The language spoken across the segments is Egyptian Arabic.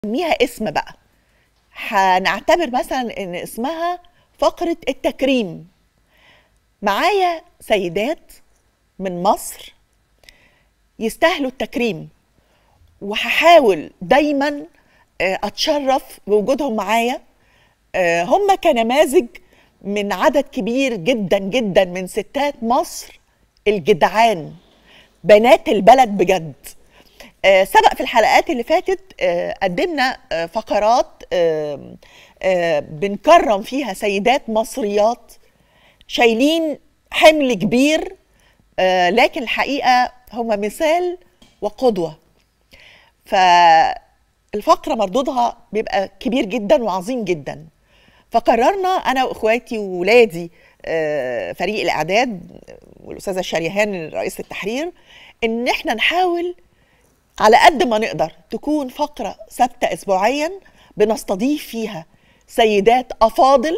نسميها اسم بقى هنعتبر مثلا ان اسمها فقرة التكريم معايا سيدات من مصر يستاهلوا التكريم وهحاول دايما آه، اتشرف بوجودهم معايا آه، هم كنماذج من عدد كبير جدا جدا من ستات مصر الجدعان بنات البلد بجد آه، سبق في الحلقات اللي فاتت آه، قدمنا آه، فقرات آه، آه، بنكرم فيها سيدات مصريات شايلين حمل كبير آه، لكن الحقيقة هم مثال وقدوة فالفقرة مردودها بيبقى كبير جدا وعظيم جدا فقررنا أنا وإخواتي وولادي آه، فريق الإعداد والأستاذة شريهان رئيسة التحرير إن إحنا نحاول على قد ما نقدر تكون فقرة ثابتة أسبوعيا بنستضيف فيها سيدات أفاضل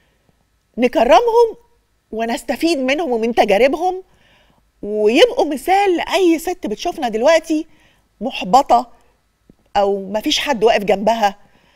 نكرمهم ونستفيد منهم ومن تجاربهم ويبقوا مثال لأي ست بتشوفنا دلوقتي محبطة أو مفيش حد واقف جنبها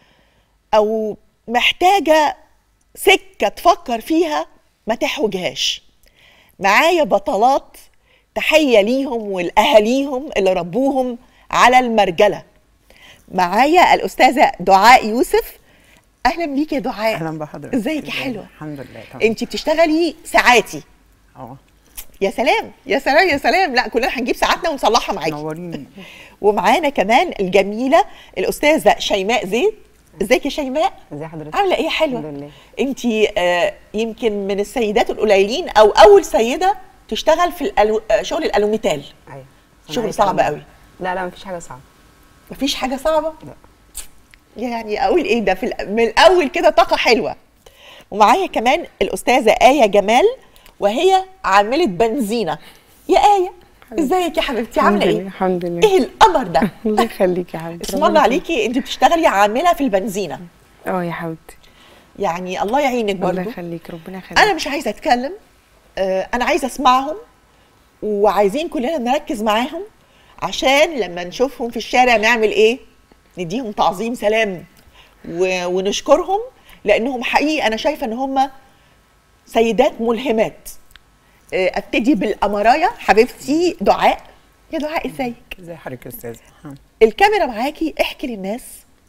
أو محتاجة سكة تفكر فيها ما تحوجهاش معايا بطلات تحية ليهم ولأهاليهم اللي ربوهم على المرجلة معايا الأستاذة دعاء يوسف أهلا بيك يا دعاء اهلا بحضرتك ازيك يا إزاي؟ حلوة الحمد لله تمام انت بتشتغلي ساعاتي اه يا سلام يا سلام يا سلام لا كلنا هنجيب ساعاتنا ونصلحها معاكي نوريني ومعانا كمان الجميلة الأستاذة شيماء زيد ازيك يا شيماء ازي حضرتك عاملة ايه يا حلوة الحمد لله انت آه يمكن من السيدات القليلين او اول سيدة تشتغل في الألو... آه، شغل الالوميتال ايوه شغل صناعية صعب ألوان. قوي. لا لا مفيش حاجه صعبه مفيش حاجة صعبة لا. يعني اقول ايه ده في ال- من الاول كده طاقة حلوة ومعايا كمان الأستاذة آية جمال وهي عاملة بنزينة يا آية ازيك يا حبيبتي عاملة الحمد لله ايه؟ الحمد لله ايه القمر ده؟ الله يخليك يا حبيبتي اسم ربنا الله يخليك. عليكي انت بتشتغلي عاملة في البنزينة اه يا حبيبتي يعني الله يعينك الله برضو يخليك ربنا يخليك انا مش عايزه اتكلم آه، انا عايزه اسمعهم وعايزين كلنا نركز معاهم عشان لما نشوفهم في الشارع نعمل ايه نديهم تعظيم سلام و- ونشكرهم لانهم حقيقي انا شايفه ان هم سيدات ملهمات آه، ابتدي بالامرايه حبيبتي دعاء يا دعاء ازيك ازي حضرتك يا استاذه ها. الكاميرا معاكي احكي للناس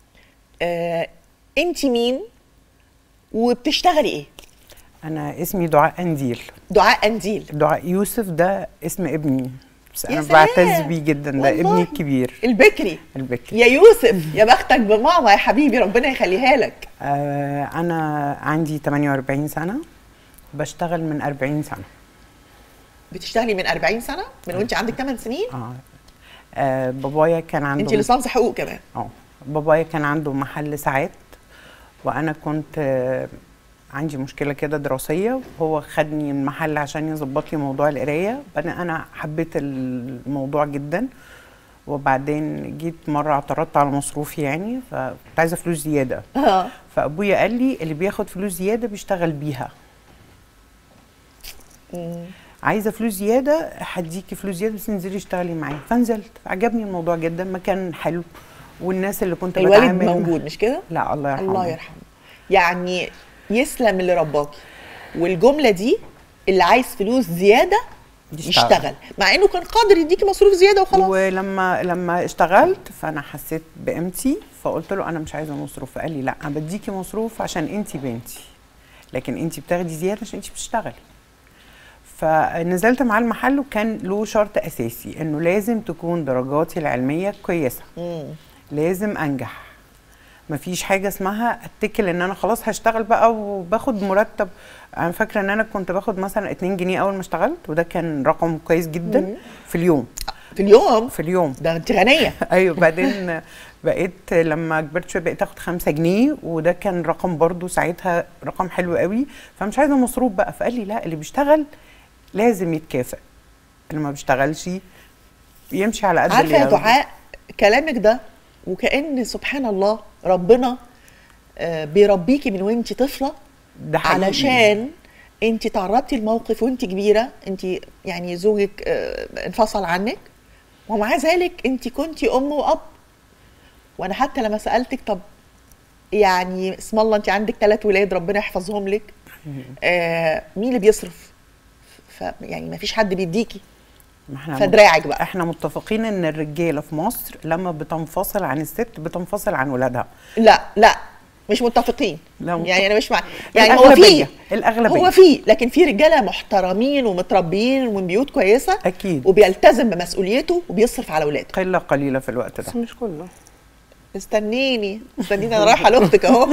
آه، انت مين وبتشتغلي ايه انا اسمي دعاء انديل دعاء انديل دعاء يوسف ده اسم ابني بس يا انا سلام. بعتز بيه جدا ده والله. ابني الكبير البكري البكري يا يوسف يا بختك بماما يا حبيبي ربنا يخليها لك آه انا عندي 48 سنه بشتغل من 40 سنه بتشتغلي من 40 سنه من وانت عندك 8 سنين اه, آه بابايا كان عنده انت ليسانس حقوق كمان اه بابايا كان عنده محل ساعات وانا كنت آه، عندي مشكله كده دراسيه وهو خدني المحل عشان يظبط لي موضوع القرايه انا انا حبيت الموضوع جدا وبعدين جيت مره اعترضت على مصروفي يعني فكنت عايزه فلوس زياده اه فابويا قال لي اللي بياخد فلوس زياده بيشتغل بيها عايزه فلوس زياده هديكي فلوس زياده بس انزلي اشتغلي معايا فنزلت عجبني الموضوع جدا مكان حلو والناس اللي كنت الوالد بتعامل موجود مش كده لا الله يرحمه الله يرحمه يعني يسلم اللي رباكي والجمله دي اللي عايز فلوس زياده يشتغل. يشتغل مع انه كان قادر يديكي مصروف زياده وخلاص ولما لما اشتغلت فانا حسيت بقيمتي فقلت له انا مش عايزه مصروف فقال لي لا انا بديكي مصروف عشان انت بنتي لكن انت بتاخدي زياده عشان انت بتشتغلي فنزلت مع المحل وكان له شرط اساسي انه لازم تكون درجاتي العلميه كويسه مم. لازم انجح مفيش حاجه اسمها اتكل ان انا خلاص هشتغل بقى وباخد مرتب انا فاكره ان انا كنت باخد مثلا 2 جنيه اول ما اشتغلت وده كان رقم كويس جدا في اليوم في اليوم في اليوم ده انت غنيه ايوه بعدين بقيت لما كبرت شويه بقيت اخد 5 جنيه وده كان رقم برضو ساعتها رقم حلو قوي فمش عايزه مصروف بقى فقال لي لا اللي بيشتغل لازم يتكافئ اللي ما بيشتغلش يمشي على قد عارفه اللي يا ياخده. دعاء كلامك ده وكأن سبحان الله ربنا آه، بيربيكي من وانت طفله ده حقيقي. علشان انت تعرضتي لموقف وانت كبيره انت يعني زوجك آه، انفصل عنك ومع ذلك انت كنتي ام واب وانا حتى لما سالتك طب يعني اسم الله انت عندك ثلاث ولاد ربنا يحفظهم لك آه مين اللي بيصرف ف يعني ما فيش حد بيديكي ما احنا فدراعك بقى احنا متفقين ان الرجاله في مصر لما بتنفصل عن الست بتنفصل عن ولادها لا لا مش متفقين لا، متفق- يعني انا مش مع يعني هو في الأغلبية، الأغلبية. هو في لكن في رجاله محترمين ومتربيين ومن بيوت كويسه أكيد. وبيلتزم بمسؤوليته وبيصرف على اولاده قله قليله في الوقت بس ده مش كله استنيني استنيني انا رايحه لاختك اهو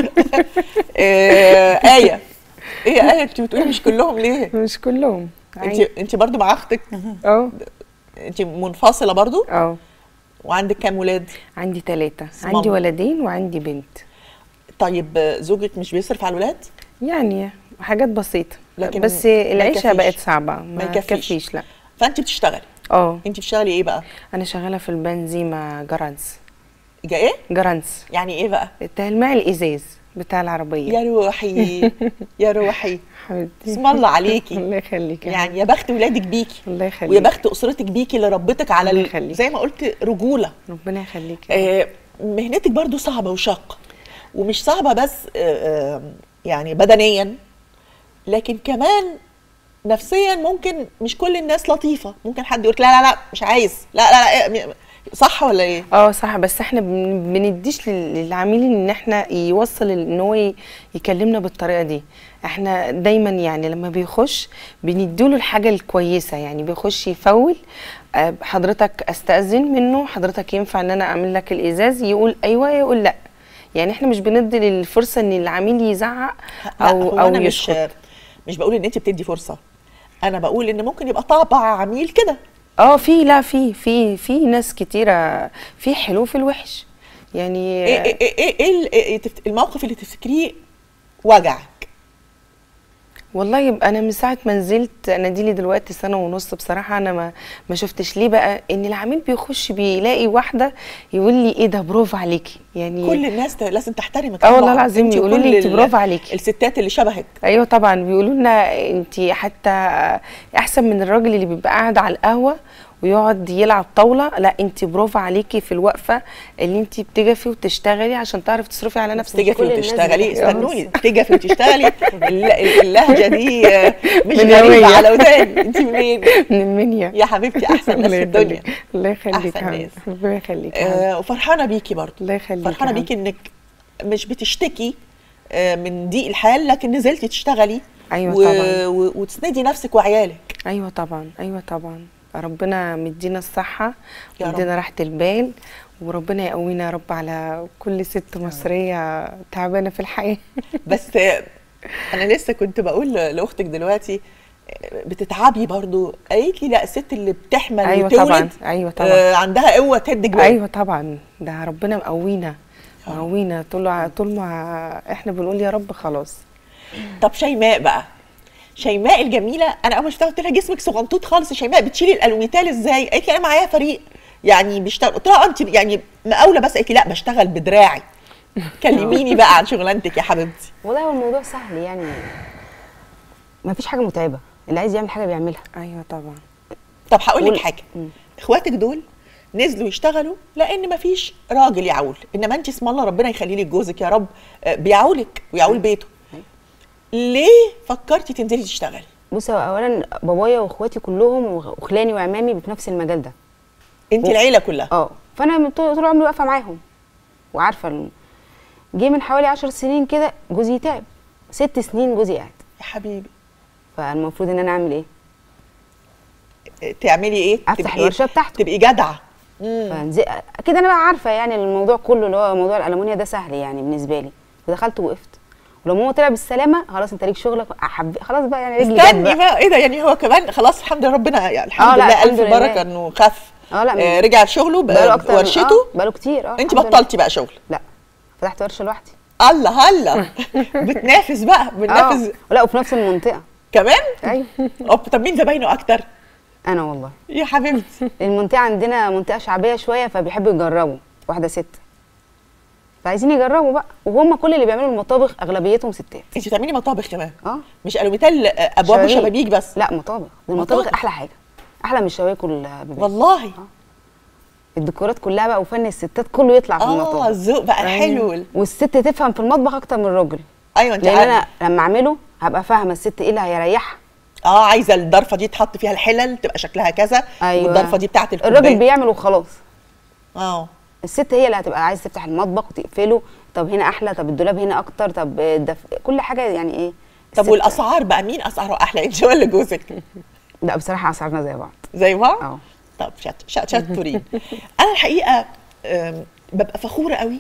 آه، ايه ايه يا ايه انت بتقولي مش كلهم ليه مش كلهم انت عادي. انت برضو مع اختك اه انت منفصله برضو اه وعندك كام ولاد عندي ثلاثة اسم عندي الله. ولدين وعندي بنت طيب آه، زوجك مش بيصرف على الولاد يعني حاجات بسيطة لكن بس ما العيشة يكفيش. بقت صعبة ما يكفيش. يكفيش لا فانت بتشتغلي اه انت بتشتغلي ايه بقى انا شغالة في البنزيمة جرانس جا ايه جرانس يعني ايه بقى تلميع الازاز بتاع العربية يا روحي يا روحي حبيبتي اسم الله عليكي الله يخليك يا يعني يا بخت ولادك بيكي الله يخليك ويا بخت اسرتك بيكي اللي ربتك على الله ال- يخليك. زي ما قلت رجوله ربنا يخليك آه، مهنتك برضو صعبة وشاقة ومش صعبة بس آه، آه، يعني بدنيا لكن كمان نفسيا ممكن مش كل الناس لطيفة ممكن حد يقول لا لا لا مش عايز لا لا لا إيه، صح ولا ايه اه صح بس احنا بن- بنديش لل- للعميل ان احنا يوصل ال- ان هو ي- يكلمنا بالطريقه دي احنا دايما يعني لما بيخش بنديله الحاجه الكويسه يعني بيخش يفول آه، حضرتك استاذن منه حضرتك ينفع ان انا اعمل لك الازاز يقول ايوه يقول لا يعني احنا مش بندي الفرصه ان العميل يزعق لا، او هو او انا مش يسكت مش بقول ان انت بتدي فرصة انا بقول ان ممكن يبقى طابع عميل كده اه في لا في في في ناس كتيره في حلو في الوحش يعني ايه ايه ايه, إيه, إيه, إيه تفت- الموقف اللي تفتكريه وجعك والله يبقى انا من ساعه ما نزلت انا دي لي دلوقتي سنه ونص بصراحه انا ما ما شفتش ليه بقى ان العميل بيخش بيلاقي واحده يقول لي ايه ده برافو عليكي يعني كل الناس ت- لازم تحترمك اه والله طبعاً. العظيم انت يقولوا وكل لي انت ال- برافو عليكي. الستات اللي شبهك ايوه طبعا بيقولوا لنا انت حتى احسن من الراجل اللي بيبقى قاعد على القهوه ويقعد يلعب طاوله لا انت برافو عليكي في الوقفه اللي انت بتجفي وتشتغلي عشان تعرفي تصرفي على نفسك تجفي كل الناس وتشتغلي بتحكي استنوني تجفي وتشتغلي الل- اللهجه دي آه، مش منيوية. غريبه على وداني انت منين من المنيا يا حبيبتي احسن ناس الله في الدنيا يخليك. الله يخليك أحسن يا ناس. حبيبتي. ربنا يخليك يا حبيبتي. آه وفرحانه بيكي برضه الله يخليك فرحانه يا بيكي انك مش بتشتكي آه، من ضيق الحال لكن نزلتي تشتغلي أيوة و... طبعاً. و... وتسندي نفسك وعيالك ايوه طبعا ايوه طبعا ربنا مدينا الصحه يا رب. مدينا راحه البال وربنا يقوينا يا رب على كل ست مصريه تعبانه في الحياه بس آه، انا لسه كنت بقول ل- لاختك دلوقتي آه، بتتعبي برضو قالت لي لا الست اللي بتحمل ايوه وتولد طبعا ايوه طبعا آه عندها قوه تهد جبال ايوه طبعا ده ربنا مقوينا مقوينا طول طول ما احنا بنقول يا رب خلاص طب شيماء بقى شيماء الجميله انا اول ما شفتها قلت لها جسمك صغنطوط خالص يا شيماء بتشيلي الالوميتال ازاي قالت لي انا معايا فريق يعني بيشتغل قلت لها انت يعني مقاوله بس قالت لي لا بشتغل بدراعي كلميني بقى عن شغلانتك يا حبيبتي والله هو الموضوع سهل يعني ما فيش حاجه متعبه اللي عايز يعمل حاجه بيعملها ايوه طبعا طب هقول لك قول. حاجه مم. اخواتك دول نزلوا يشتغلوا لان مفيش راجل يعول انما انت اسم الله ربنا يخلي لك جوزك يا رب آه، بيعولك ويعول بيته ليه فكرتي تنزلي تشتغلي بص هو اولا بابايا واخواتي كلهم وخلاني وعمامي في نفس المجال ده انت و- العيله كلها اه فانا من طول طول عمري واقفه معاهم وعارفه ال- جه من حوالي عشر سنين كده جوزي تعب ست سنين جوزي قاعد يا حبيبي فالمفروض ان انا اعمل ايه تعملي ايه افتح تبقي- الورشه بتاعته تبقي جدعه مم. فنزل اكيد انا بقى عارفه يعني الموضوع كله اللي هو موضوع الالومنيا ده سهل يعني بالنسبه لي ودخلت وقفت ولما هو طلع بالسلامه خلاص انت ليك شغلك أحب... خلاص بقى يعني رجلي جت استني بقى بقى ايه ده يعني هو كمان خلاص الحمد لله ربنا يعني الحمد آه، لا، لله الحمد الف لله. بركه انه خف اه لا آه رجع لشغله بقاله بقى اكتر من- ورشته آه بقاله كتير اه انت الحمد لله. بطلتي بقى شغل لا فتحت ورشه لوحدي الله هلا بتنافس بقى بتنافس اه لا وفي نفس المنطقه كمان ايوه أوب، طب مين زباينه اكتر انا والله يا حبيبتي المنطقه عندنا منطقه شعبيه شويه فبيحبوا يجربوا واحده ست فعايزين يجربوا بقى وهم كل اللي بيعملوا المطابخ اغلبيتهم ستات انت بتعملي مطابخ كمان اه مش الوميتال آه، ابواب شبابيك. وشبابيك بس لا مطابخ دي المطابخ مطابخ. احلى حاجه احلى من الشوايه والبيبي والله الديكورات كلها بقى وفن الستات كله يطلع في اه المطبخ الذوق بقى الحلو والست تفهم في المطبخ اكتر من الراجل ايوه انت لان عارفة. انا لما اعمله هبقى فاهمه الست ايه اللي هيريحها اه عايزه الضرفه دي تحط فيها الحلل تبقى شكلها كذا ايوه والضرفه دي بتاعت الراجل الكوبايه بيعمل وخلاص اه الست هي اللي هتبقى عايزه تفتح المطبخ وتقفله طب هنا احلى طب الدولاب هنا اكتر طب ده كل حاجه يعني ايه طب الست- والاسعار بقى مين اسعاره احلى انت ولا جوزك لا بصراحه اسعارنا زي بعض زي بعض اه طب شات شات شطورين انا الحقيقه أم، ببقى فخوره قوي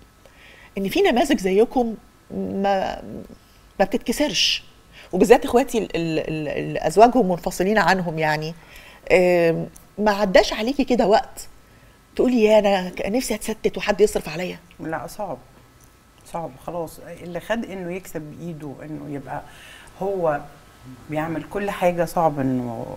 ان في نماذج زيكم ما ما بتتكسرش وبالذات اخواتي ال- ال- ال- اللي ازواجهم منفصلين عنهم يعني أم، ما عداش عليكي كده وقت تقولي يا انا كان نفسي اتستت وحد يصرف عليا لا صعب صعب خلاص اللي خد انه يكسب بايده انه يبقى هو بيعمل كل حاجه صعب انه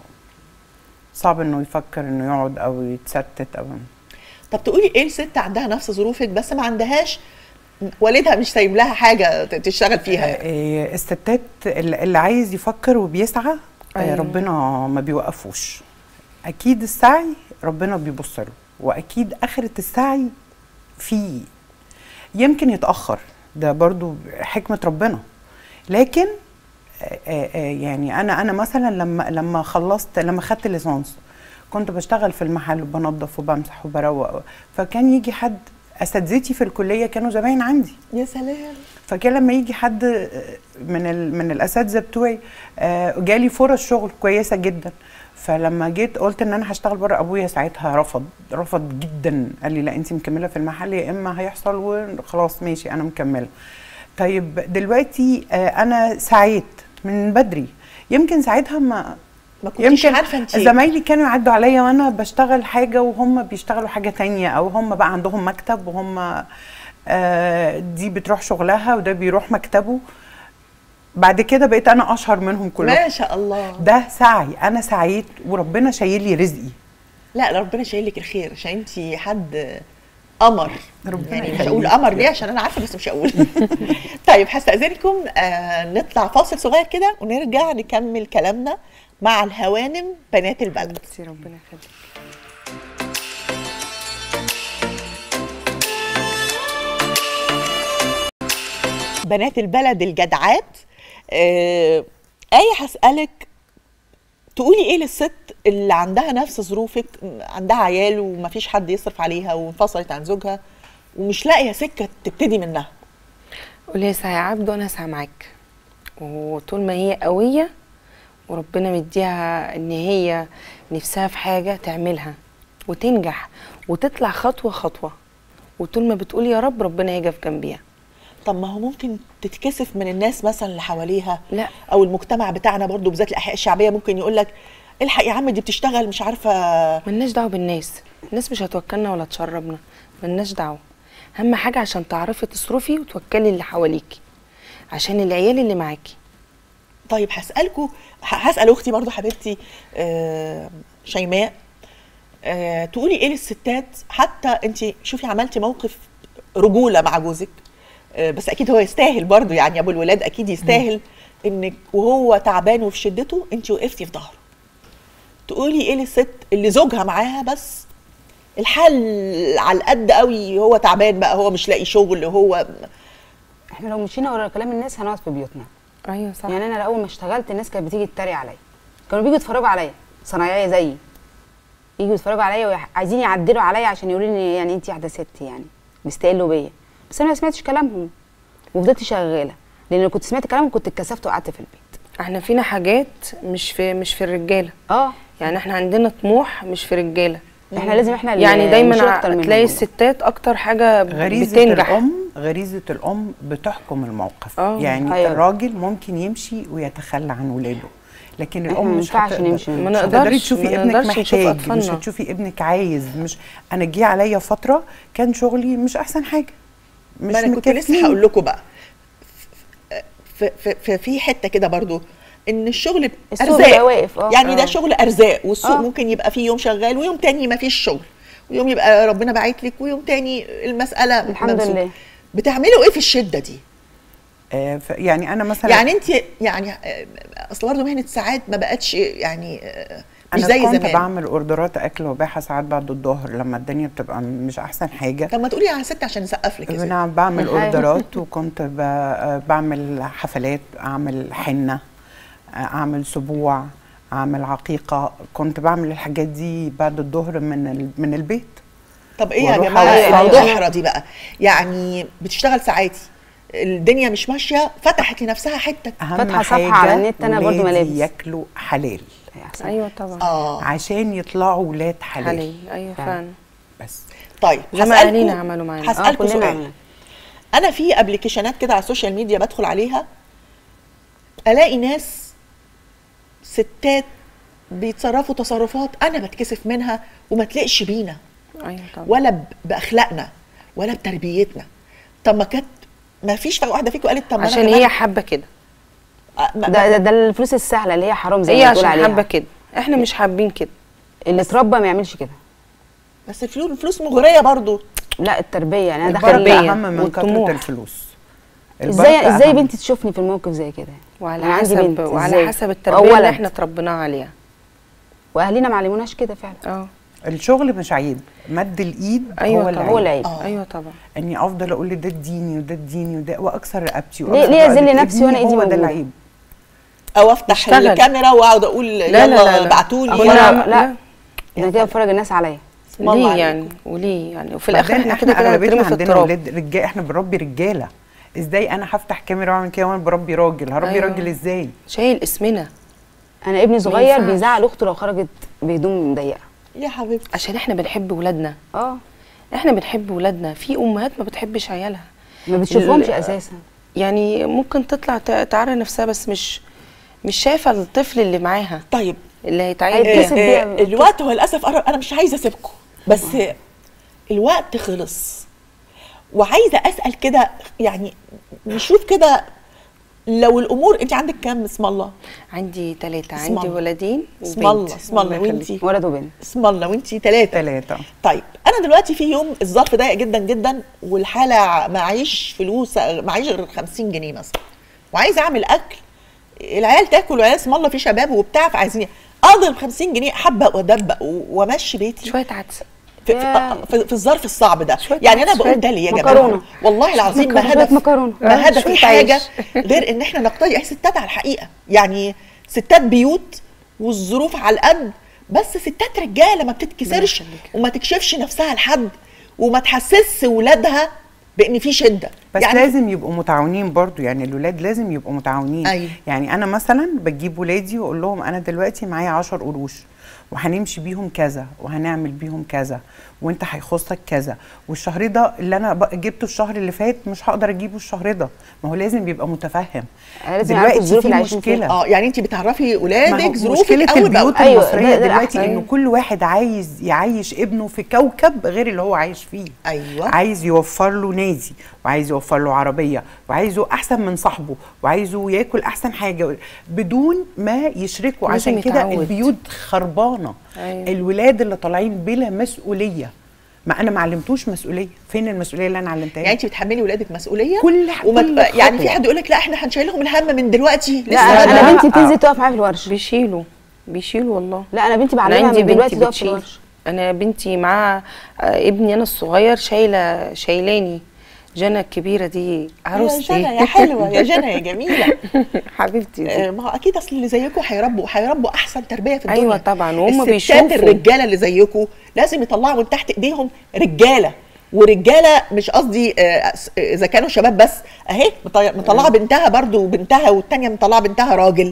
صعب انه يفكر انه يقعد او يتستت او طب تقولي ايه الست عندها نفس ظروفك بس ما عندهاش والدها مش سايب لها حاجه ت- تشتغل فيها آه، الستات اللي اللي عايز يفكر وبيسعى آه، أيوة. ربنا ما بيوقفوش اكيد السعي ربنا بيبص له واكيد اخره السعي في يمكن يتاخر ده برضو حكمه ربنا لكن آه، آه، آه، يعني انا انا مثلا لما لما خلصت لما خدت الليسانس كنت بشتغل في المحل وبنظف وبمسح وبروق فكان يجي حد اساتذتي في الكليه كانوا زباين عندي يا سلام فكان لما يجي حد من ال... من الاساتذه بتوعي آه، جالي فرص شغل كويسه جدا فلما جيت قلت ان انا هشتغل بره ابويا ساعتها رفض رفض جدا قال لي لا انت مكمله في المحل يا اما هيحصل وخلاص ماشي انا مكمله طيب دلوقتي آه، انا سعيت من بدري يمكن ساعتها ما ما كنتيش عارفه انت زمايلي كانوا يعدوا عليا وانا بشتغل حاجه وهم بيشتغلوا حاجه تانية او هم بقى عندهم مكتب وهم آه دي بتروح شغلها وده بيروح مكتبه بعد كده بقيت انا اشهر منهم كلهم ما شاء الله ده سعي انا سعيت وربنا شايل لي رزقي لا ده ربنا شايل لك الخير عشان انت حد قمر ربنا يعني مش يخليك. هقول قمر ليه عشان انا عارفه بس مش هقول طيب هستاذنكم آه نطلع فاصل صغير كده ونرجع نكمل كلامنا مع الهوانم بنات البلد ميرسي ربنا يخليك بنات البلد الجدعات آه آية هسألك تقولي ايه للست اللي عندها نفس ظروفك م- عندها عيال ومفيش حد يصرف عليها وانفصلت عن زوجها ومش لاقيه سكه تبتدي منها قولي يا ساعة عبد وانا هسعى معاك وطول ما هي قوية وربنا مديها ان هي نفسها في حاجة تعملها وتنجح وتطلع خطوة خطوة وطول ما بتقول يا رب ربنا هيجي في جنبيها طب ما هو ممكن تتكسف من الناس مثلا اللي حواليها لا او المجتمع بتاعنا برضو بالذات الاحياء الشعبيه ممكن يقول لك الحق يا عم دي بتشتغل مش عارفه ملناش دعوة بالناس الناس مش هتوكلنا ولا تشربنا ملناش دعوة اهم حاجة عشان تعرفي تصرفي وتوكلي اللي حواليكي عشان العيال اللي معاكي طيب هسالكوا ه- هسال اختي برضو حبيبتي آه، شيماء آه، تقولي ايه للستات حتى انت شوفي عملتي موقف رجوله مع جوزك آه، بس اكيد هو يستاهل برضو يعني ابو الولاد اكيد يستاهل انك وهو تعبان وفي شدته انت وقفتي في ظهره تقولي ايه للست اللي زوجها معاها بس الحال على القد قوي هو تعبان بقى هو مش لاقي شغل هو احنا لو مشينا ورا كلام الناس هنقعد في بيوتنا ايوه صح يعني انا اول ما اشتغلت الناس كانت بتيجي تتريق عليا كانوا بيجوا يتفرجوا عليا صنايعيه زيي يجوا يتفرجوا عليا وعايزين يعدلوا عليا عشان يقولوا لي يعني انت واحده ست يعني بيستقلوا بيا بس انا ما سمعتش كلامهم وفضلت شغاله لان لو كنت سمعت كلامهم كنت اتكسفت وقعدت في البيت احنا فينا حاجات مش في مش في الرجاله اه يعني احنا عندنا طموح مش في رجاله احنا لازم احنا اللي يعني نشيل دايما أكتر منهم تلاقي والله. الستات اكتر حاجه غريزة بتنجح الأم غريزة الأم بتحكم الموقف آه، يعني أيوة. الراجل ممكن يمشي ويتخلى عن ولاده لكن إحنا الأم ما مش ينفعش هتقدر نمشي من- ما مش نقدرش- هتقدري تشوفي ما ابنك نقدرش نشوف محتاج مش أطفالنا. هتشوفي ابنك عايز مش أنا جه عليا فترة كان شغلي مش أحسن حاجة مش ما انا كنت لسه مكفيني. هقول لكم بقى في, في, في, في حته كده برضو ان الشغل السوق ارزاق بيبقى واقف، آه. يعني ده آه. شغل ارزاق والسوق آه. ممكن يبقى فيه يوم شغال ويوم تاني ما فيش شغل ويوم يبقى ربنا باعت لك ويوم تاني المساله الحمد ممسوكة. لله. بتعملوا ايه في الشده دي آه ف- يعني أنا مثلا يعني انت يعني آه، اصل برضه مهنه ساعات ما بقتش يعني آه، مش انا زي كنت زمان بعمل اوردرات اكل وباحة ساعات بعد الظهر لما الدنيا بتبقى مش احسن حاجه طب ما تقولي يا ست عشان نسقف لك يا ست. انا بعمل أيوة. اوردرات وكنت ب- بعمل حفلات اعمل حنه اعمل سبوع اعمل عقيقه كنت بعمل الحاجات دي بعد الظهر من ال- من البيت طب ايه يا واروح جماعه أوصل. الضحره دي بقى يعني بتشتغل ساعاتي الدنيا مش ماشيه فتحت لنفسها حته اهم فاتحة صفحة حاجه على النت أنا برضو ولادي ملابس. ياكلوا حلال أحسن. ايوه طبعا اه عشان يطلعوا ولاد حلال حلال ايوه فعلا. فعلا بس طيب زي ما هسألكوا- اهالينا عملوا معانا اه هسألكوا كلنا سؤال عملنا. انا في ابلكيشنات كده على السوشيال ميديا بدخل عليها الاقي ناس ستات بيتصرفوا تصرفات انا بتكسف منها وما تلقش بينا ايوه طبعا ولا ب- باخلاقنا ولا بتربيتنا طب ما كانت ما فيش واحده فيكم قالت طب ما أنا عشان كمان- هي حابه كده آه، ما- ده ده, ده الفلوس السهله اللي هي حرام زي هي ما بتقول عشان عليها حابه كده احنا مش حابين كده اللي اتربى ما يعملش كده بس الفلوس الفلوس مغريه برضو لا التربيه يعني انا البركة داخل التربية اهم من كثره والطموح. الفلوس ازاي البركة ازاي أهم. بنتي تشوفني في الموقف زي كده وعلى أنا عندي حسب بنت، وعلى إزاي؟ حسب التربيه أو اللي ولد. احنا اتربيناها عليها واهالينا ما علموناش كده فعلا اه الشغل مش عيب مد الايد ايوه هو طبعا العيب هو العيب آه. ايوه طبعا اني افضل اقول ده اديني وده اديني وده واكسر رقبتي ليه- وأكسر ليه أذل رقبة نفسي وأنا ابني، إيدي هو ده موجودة؟ العيب او افتح اشتغل. الكاميرا واقعد اقول يلا لا، لا. بعتولي أو ولا- أنا يلا. لا ده أنا كده بفرج الناس عليا اسم الله ليه عليكم. يعني وليه يعني وفي الاخر بعدين احنا كده كده اغلبيتنا هنترمي في عندنا التراب ولاد رجاله احنا بنربي رجاله ازاي انا هفتح كاميرا واعمل كده وانا بربي راجل هربي أيوة. راجل ازاي شايل اسمنا انا ابني صغير ينفعش. بيزعل اخته لو خرجت بهدوم مضيقه يا حبيبتي عشان احنا بنحب ولادنا اه احنا بنحب ولادنا في امهات ما بتحبش عيالها ما بتشوفهمش ال- اساسا يعني ممكن تطلع ت- تعرى نفسها بس مش مش شايفه الطفل اللي معاها طيب اللي هيتعين هيتكسب بيها. آه، بيها. آه، الوقت هو للاسف قرب انا مش عايزه اسيبكم بس الوقت خلص وعايزه اسال كده يعني نشوف كده لو الامور انت عندك كام اسم الله عندي ثلاثه اسم عندي الله. ولدين اسم وبنت. الله اسم الله الله يخليك. وانتي ولد وبنت اسم الله وانتي ثلاثه ثلاثه طيب انا دلوقتي في يوم الظرف ضيق جدا جدا والحاله معيش فلوس معيش غير 50 جنيه مثلا وعايزه اعمل اكل العيال تاكل والعيال اسم الله في شباب وبتاع فعايزين اضرب 50 جنيه حبه وادبق و- وامشي بيتي شويه عدس في, يا. في, في, في الظرف الصعب ده شوية يعني انا عدس، بقول شوية ده ليه يا جماعه مكرونة. والله العظيم ما مكرونة، هدف شوية مكرونة. ما آه، هدف شوية الحاجه عيش. غير ان احنا نقتضي احنا ستات على الحقيقه يعني ستات بيوت والظروف على القد بس ستات رجاله ما بتتكسرش يخليك. وما تكشفش نفسها لحد وما تحسسش ولادها بان في شده بس يعني لازم يبقوا متعاونين برضو يعني الولاد لازم يبقوا متعاونين أيوة. يعني انا مثلا بجيب ولادي واقول لهم انا دلوقتي معايا 10 قروش وهنمشي بيهم كذا وهنعمل بيهم كذا وانت هيخصك كذا والشهر ده اللي انا بق- جبته الشهر اللي فات مش هقدر اجيبه الشهر ده ما هو لازم يبقى متفهم لازم يعرفوا الظروف اللي عايشين فيها. مشكله اه يعني انت بتعرفي ما ولادك هو ظروفك مشكلة اول باول البيوت أيوة، المصرية ده- ده دلوقتي الأحسن. انه كل واحد عايز يعيش ابنه في كوكب غير اللي هو عايش فيه ايوه عايز يوفر له نادي وعايز يوفر له عربيه وعايزه احسن من صاحبه وعايزه ياكل احسن حاجه بدون ما يشركوا لازم عشان كده يتعود. البيوت خربانه أيوة. الولاد اللي طالعين بلا مسؤوليه ما انا ما علمتوش مسؤوليه فين المسؤوليه اللي انا علمتها يعني انت بتحملي ولادك مسؤوليه كل- وما كل تبقى- يعني في خطوة. حد يقول لك لا احنا هنشيل لهم الهم من دلوقتي لا لسه انا, بدري. أنا لا. بنتي بتنزل تقف معايا في الورش بيشيلوا بيشيلوا والله لا انا بنتي انا بعلمها عندي من دلوقتي بنتي تقف في بتشيل الورش انا بنتي مع آه، ابني انا الصغير شايله شايلاني جنى الكبيره دي يا عروستي جنى يا حلوه يا جنى يا جميله حبيبتي دي. آه، ما هو اكيد اصل اللي زيكم هيربوا هيربوا احسن تربيه في الدنيا أيوة طبعا، وهم الستات بيشوفوا. الرجاله اللي زيكم لازم يطلعوا من تحت ايديهم رجاله ورجاله مش قصدي آه، س- آه، اذا كانوا شباب بس اهي مطي- مطلعه بنتها برضو بنتها والتانيه مطلعه بنتها راجل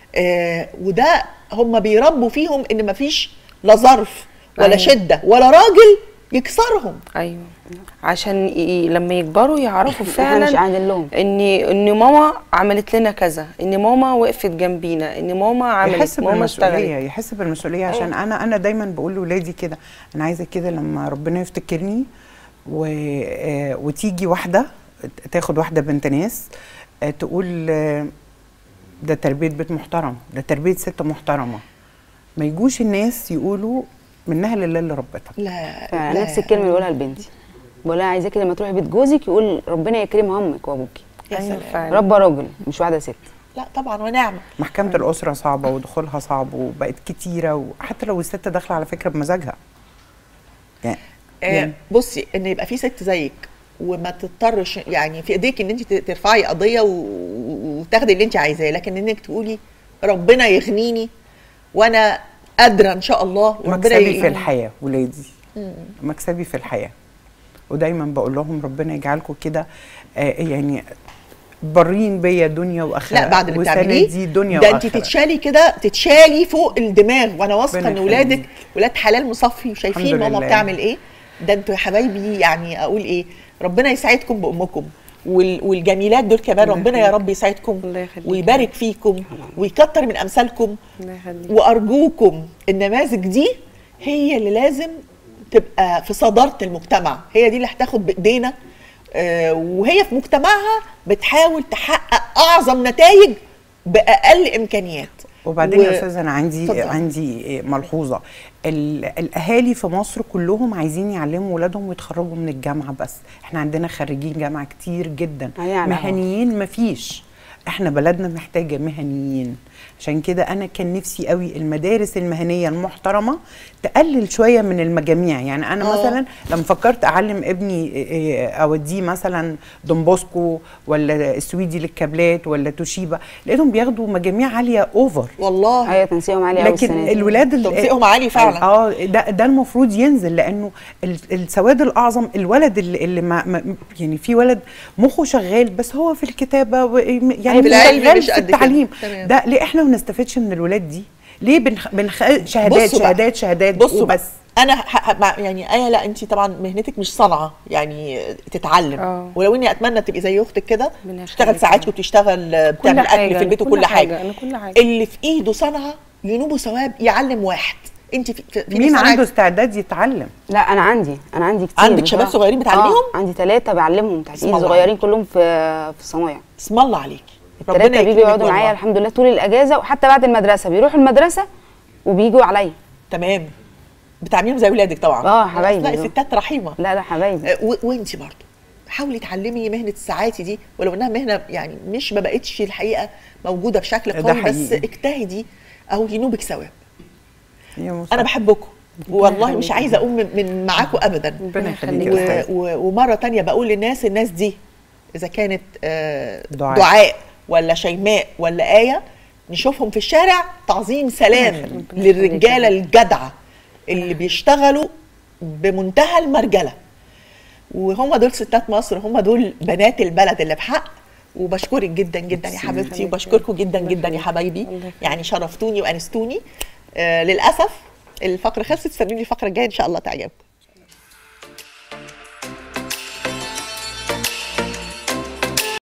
آه، وده هم بيربوا فيهم ان مفيش لا ظرف ولا أيوة. شده ولا راجل يكسرهم ايوه عشان ي... لما يكبروا يعرفوا احنا مش فعلا قاعدين لهم ان ان ماما عملت لنا كذا ان ماما وقفت جنبينا ان ماما عملت يحس ماما بالمسؤوليه اشتغلت يحس بالمسؤوليه عشان انا انا دايما بقول لاولادي كده انا عايزه كده لما ربنا يفتكرني و... آه، وتيجي واحده تاخد واحده بنت ناس آه، تقول آه، ده تربيه بيت محترم ده تربيه ست محترمه ما يجوش الناس يقولوا منها لله اللي ربتها لا فنفس لا. الكلمه اللي بقولها لبنتي بقول لها عايزاكي لما تروحي بيت جوزك يقول ربنا يكرم امك وابوكي يا ايوه سلام. فعلا ربى راجل مش واحده ست لا طبعا ونعمه محكمه الاسره صعبه ودخولها صعب وبقت كتيره وحتى لو الست داخله على فكره بمزاجها يعني آه يعني بصي ان يبقى في ست زيك وما تضطرش يعني في ايديك ان انت ت- ترفعي قضيه و- و- وتاخدي اللي انت عايزاه لكن انك تقولي ربنا يغنيني وانا قادره ان شاء الله وربنا مكسبي في ي- الحياه ولادي مكسبي في الحياه ودايما بقول لهم ربنا يجعلكم كده آه يعني برين بيا دنيا واخره لا بعد اللي وسندي بتعمليه دنيا ده انت وآخرة. تتشالي كده تتشالي فوق الدماغ وانا واثقه ربنا ان ولادك يخليك. ولاد حلال مصفي وشايفين الحمد ماما لله. بتعمل ايه ده انتوا يا حبايبي يعني اقول ايه ربنا يسعدكم بامكم وال- والجميلات دول كمان الله ربنا يا يخليك. رب يسعدكم الله يخليك. ويبارك فيكم ويكتر من امثالكم الله يخليك. وارجوكم النماذج دي هي اللي لازم تبقى في صداره المجتمع هي دي اللي هتاخد بايدينا آه، وهي في مجتمعها بتحاول تحقق اعظم نتائج باقل امكانيات وبعدين و- يا استاذ انا عندي اتفضل. عندي ملحوظه ال- الاهالي في مصر كلهم عايزين يعلموا ولادهم ويتخرجوا من الجامعه بس احنا عندنا خريجين جامعه كتير جدا أيوة على مهنيين مفيش احنا بلدنا محتاجه مهنيين عشان كده انا كان نفسي قوي المدارس المهنيه المحترمه تقلل شويه من المجاميع يعني انا آه. مثلا لما فكرت اعلم ابني إيه، إيه، اوديه مثلا دونبوسكو ولا السويدي للكابلات ولا توشيبا لقيتهم بياخدوا مجاميع عاليه اوفر والله ايوه تنسيقهم عالي قوي السنه لكن دي الولاد ال- تنسيقهم عالي فعلا. اه ده ده المفروض ينزل لانه ال- السواد الاعظم الولد اللي, اللي ما ما- يعني في ولد مخه شغال بس هو في الكتابه و- يعني في مش العلم شغال مش في قد كده. التعليم تمام. ده ليه احنا ما بنستفادش من الولاد دي ليه بنخ... بنخ... شهادات بصوا بقى. شهادات شهادات بصوا بس وبس انا ح- ح- مع- يعني ايه لا انت طبعا مهنتك مش صنعه يعني تتعلم آه. ولو اني اتمنى تبقي زي اختك كده ربنا تشتغل يخليك. ساعات وتشتغل بتعمل اكل حاجة، في البيت أنا وكل كل حاجه حاجة، أنا كل حاجة. اللي في ايده صنعه ينوبه ثواب يعلم واحد انت في, في في مين ناس عنده صنعت- استعداد يتعلم لا انا عندي انا عندي كتير عندك شباب بصراحة. صغيرين بتعلميهم؟ آه عندي ثلاثه بعلمهم تحت اسم ايدي الله صغيرين كلهم في في الصنايع اسم الله عليكي الثلاثه بيجوا يكرمك يقعدوا والله. معايا الحمد لله طول الاجازه وحتى بعد المدرسه بيروحوا المدرسه وبيجوا عليا تمام بتعمليهم زي ولادك طبعا آه، حبايبي لا دول. الستات رحيمه لا لا حبايبي آه، و- وانت برضه حاولي تعلمي مهنه الساعاتي دي ولو انها مهنه يعني مش ما بقتش الحقيقه موجوده بشكل ده قوي بس حقيقي. اجتهدي او ينوبك ثواب يا مصطفى. انا بحبكم والله مش عايزه اقوم من- من معاكم ابدا ربنا يخليك و- يا استاذ و- ومره تانية بقول للناس الناس دي اذا كانت آه، دعاء. دعاء ولا شيماء ولا ايه نشوفهم في الشارع تعظيم سلام للرجاله الجدعه اللي بيشتغلوا بمنتهى المرجله وهم دول ستات مصر هم دول بنات البلد اللي بحق وبشكرك جدا جدا يا حبيبتي وبشكركم جدا جدا يا حبايبي يعني شرفتوني وانستوني آه للاسف الفقره خلصت استنوني الفقره الجايه ان شاء الله تعجبكم